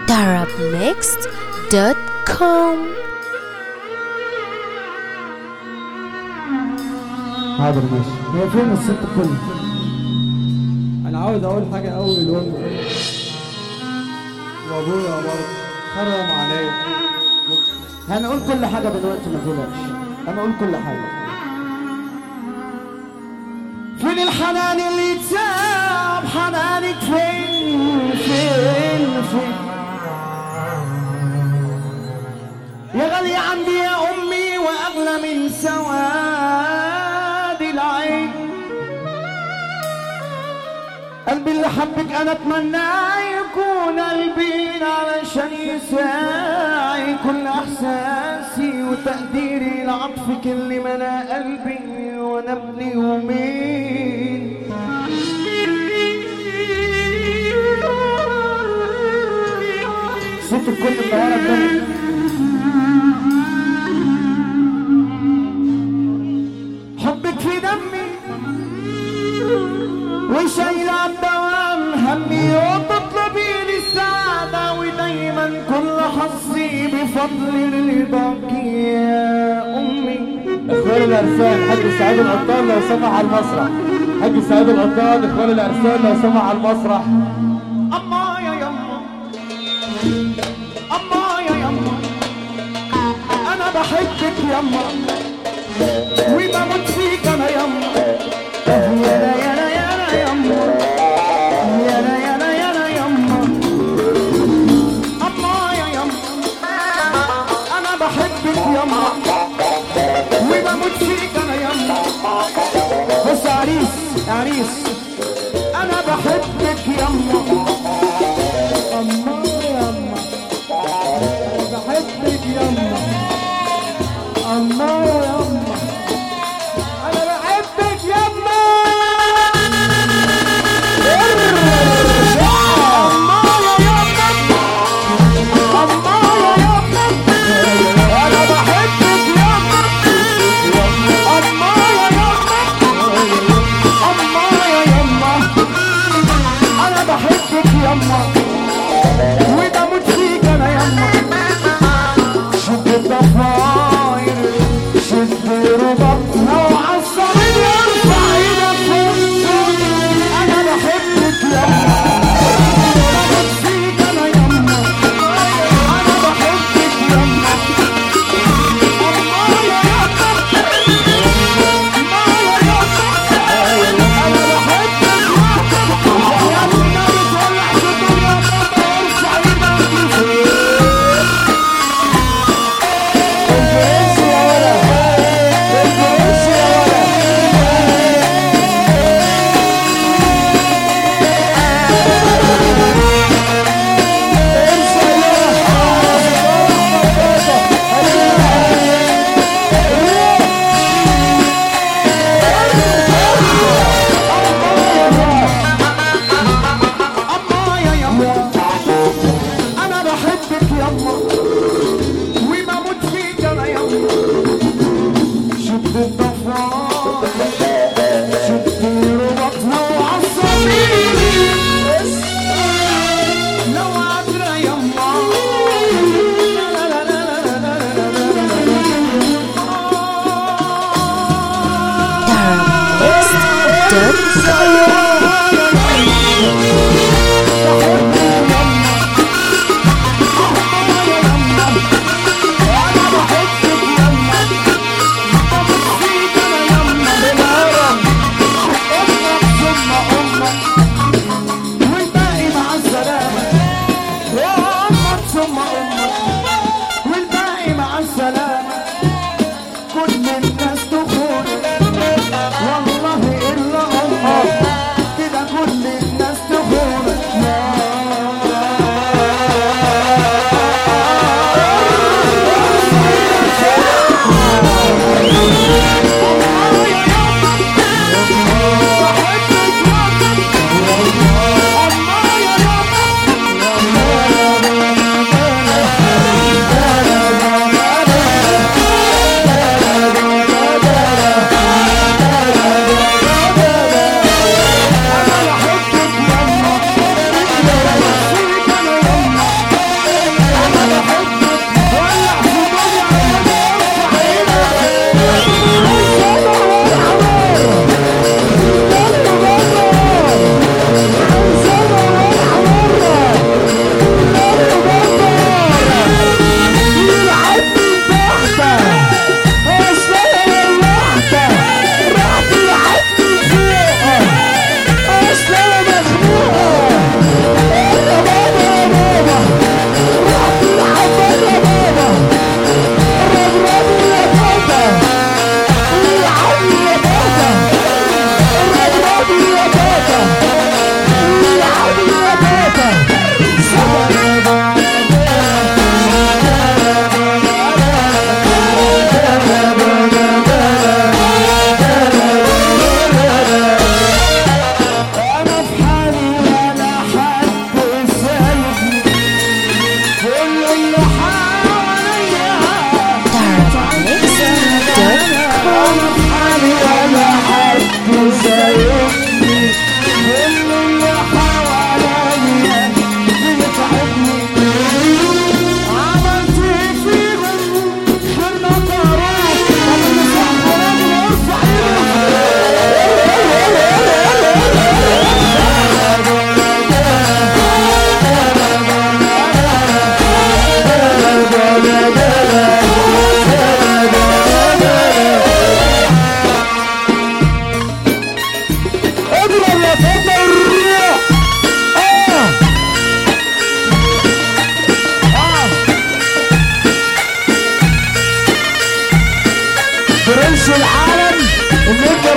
tarabmixed.com حاضر ماشي هي فين الست الكل انا عاوز اقول حاجه قوي لامي وابويا برضه حرم عليا هنقول كل حاجة دلوقتي ما تقلقش هنقول كل حاجة فين الحنان اللي يتساب حنانك فين فين فين يا غالية عندي يا أمي وأغلى من سواد العين قلبي اللي حبك انا اتمنى يكون قلبي علشان يساعي كل احساسي وتقديري لعطفك اللي ملا قلبي وانا ابن يومين ست الكل الطيارة الدنيا حبك في دمي وشايلة الدوام همي وتطلبي لي السعادة ودايما كل حظي بفضل رضاك يا أمي اخوان الارسال حاج سعيد القطان لو سمع على المسرح حاج سعيد القطان اخوان الارسال لو سمع على المسرح أما يا يما أما يا يما أنا بحبك يما وبموت فيك أنا يما يانا يانا يانا يما يانا يانا يانا يما أما يا يما أنا بحبك يما وبموت فيك أنا يما بص يا عريس يا عريس أنا بحبك يما أما يما أنا بحبك يما أما يما أنا بحبك يما أما يا يما أما يا يما أنا بحبك يما أما يا يما أما يا يما أنا بحبك العالم ان انت